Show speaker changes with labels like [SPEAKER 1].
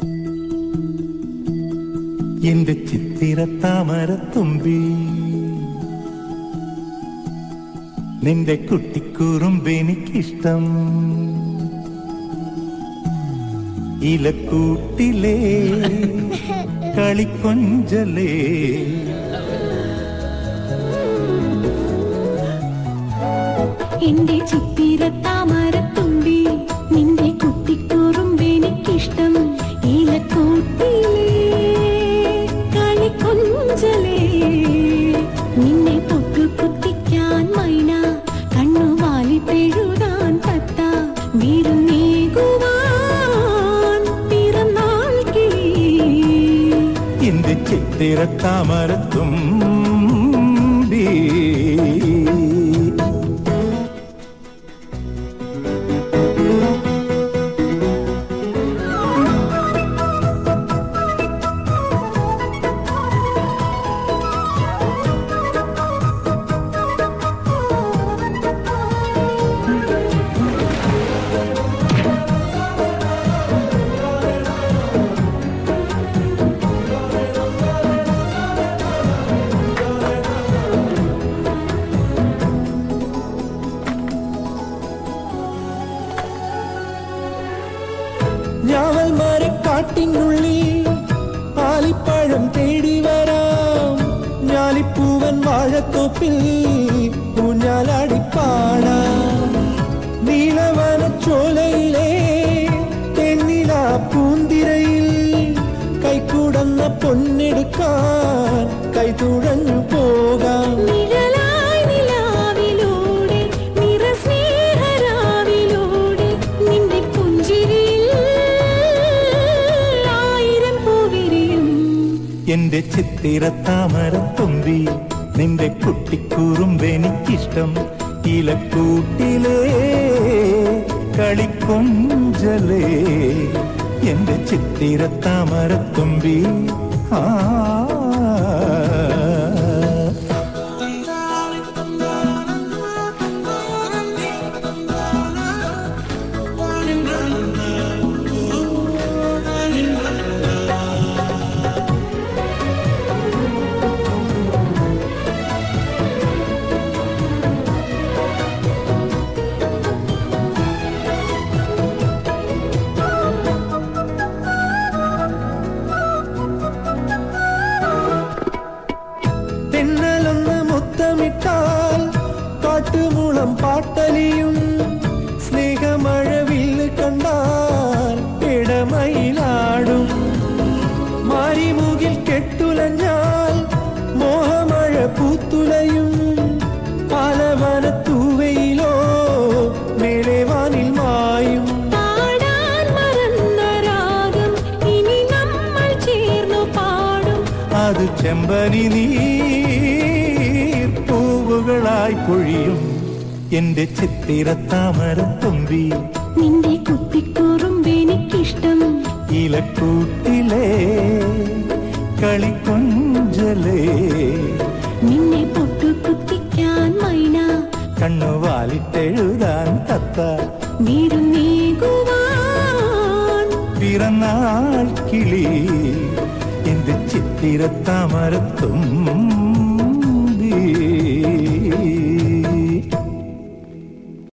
[SPEAKER 1] എന്റെ ചിത്തിരത്താമരത്തുമ്പി നിന്റെ കുട്ടിക്കുറുമ്പെനിക്കിഷ്ടം ഇലക്കൂട്ടിലേ കളിക്കൊഞ്ചലേ
[SPEAKER 2] എന്റെ ചിത്തിരത്താമരത്തുമ്പി നിന്റെ കുട്ടിക്കുറുമ്പെനിക്കിഷ്ടം ഈലക്കൂട്ടിലേ കളിക്കൊഞ്ചലേ നിന്നെ പൊട്ടുകുത്തിക്കാൻ മൈന കണ്ണുവാലി പെഴുതാൻ തത്ത വിരുന്നേകുവാൻ പിറന്നാൾ കിളി
[SPEAKER 1] എന്റെ ചിത്തിരത്താമരത്തുമ്പി ഞാവൽ മരക്കാട്ടിനുള്ളിൽ ആലിപ്പഴം തേടി വരാം ഞാലിപ്പൂവൻ വാഴത്തോപ്പിൽ ഊഞ്ഞാലാടിപ്പാടാം നീലവന ചോലയിലെ തെന്നില പൂന്തിരയിൽ കൈക്കൂടന്ന പൊന്നെടുക്കാൻ കൈതുഴഞ്ഞു പോകാം
[SPEAKER 2] നിഴലായി നിലാവിലൂടെ നിറസ്നേഹരാവിലൂടെ നിന്റെ പുഞ്ചിരിയിൽ ആയിരം പൂവിരിയും
[SPEAKER 1] എന്റെ ചിത്തിരത്താമരത്തുമ്പി നിന്റെ കുട്ടിക്കൂറുമ്പെനിക്കിഷ്ടം ഇലക്കൂട്ടിലേ കളിക്കൊഞ്ചലേ എന്റെ ചിത്തിരത്താമരത്തുമ്പി ആ തെന്നലൊന്ന് മുത്തമിട്ടാൽ കാട്ടുമുളം പാട്ടലിയും സ്നേഹമഴവിൽ കണ്ടാൽ ഇടമയിലാടും മാരിമുകിൽ കെട്ടുലഞ്ഞാൽ മോഹമഴ പൂത്തുലയും പാലവനത്തൂവയിലോ മേലെ വാനിൽ മായും
[SPEAKER 2] പാടാൻ മറന്ന രാഗം ഇനി നമ്മൾ ചേർന്നു പാടും
[SPEAKER 1] അത് ചെമ്പനി നീർ പൂവുകളായി പൊഴിയും എന്റെ ചിത്തിരത്താമരത്തുമ്പി
[SPEAKER 2] നിന്റെ കുട്ടിക്കുറുമ്പെനിക്കിഷ്ടം
[SPEAKER 1] ഇലക്കൂട്ടിലേ കളിക്കൊഞ്ചലേ
[SPEAKER 2] നിന്നെ പൊട്ടുകുത്തിക്കാൻ മൈന
[SPEAKER 1] കണ്ണുവാലിട്ടെഴുതാൻ തത്ത
[SPEAKER 2] വിരുന്നേകുവാൻ
[SPEAKER 1] പിറന്നാൾ കിളി എന്റെ ചിത്തിരത്താമരത്തും